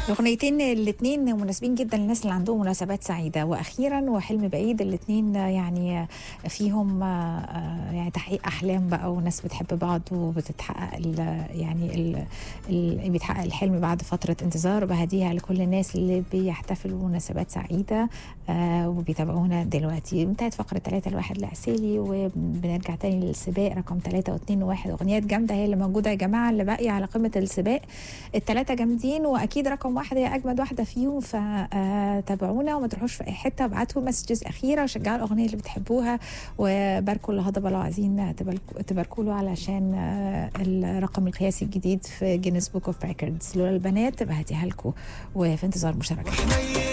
الاغنيتين الاثنين مناسبين جدا للناس اللي عندهم مناسبات سعيده واخيرا وحلم بعيد الاثنين يعني فيهم يعني تحقيق احلام بقى وناس بتحب بعض وبتتحقق ال يعني ال ال بيتحقق الحلم بعد فتره انتظار بهديها لكل الناس اللي بيحتفلوا بمناسبات سعيده وبيتابعونا دلوقتي انتهت فقره 3 الواحد لعسالي وبنرجع تاني للسباق رقم 3 و2 و1 اغنيات جامده هي اللي موجوده يا جماعه اللي باقيه على قمه السباق الثلاثه جامدين واكيد رقم واحده هي اجمد واحده فيهم فتابعونا وما تروحوش في اي حته ابعتوا مسجز اخيره وشجعوا الاغنيه اللي بتحبوها وباركوا الهضبه لو عايزين تباركوا له علشان الرقم القياسي الجديد في جينيس بوك اوف ريكوردز لولا البنات تبقى هديها لكم وفي انتظار مشاركه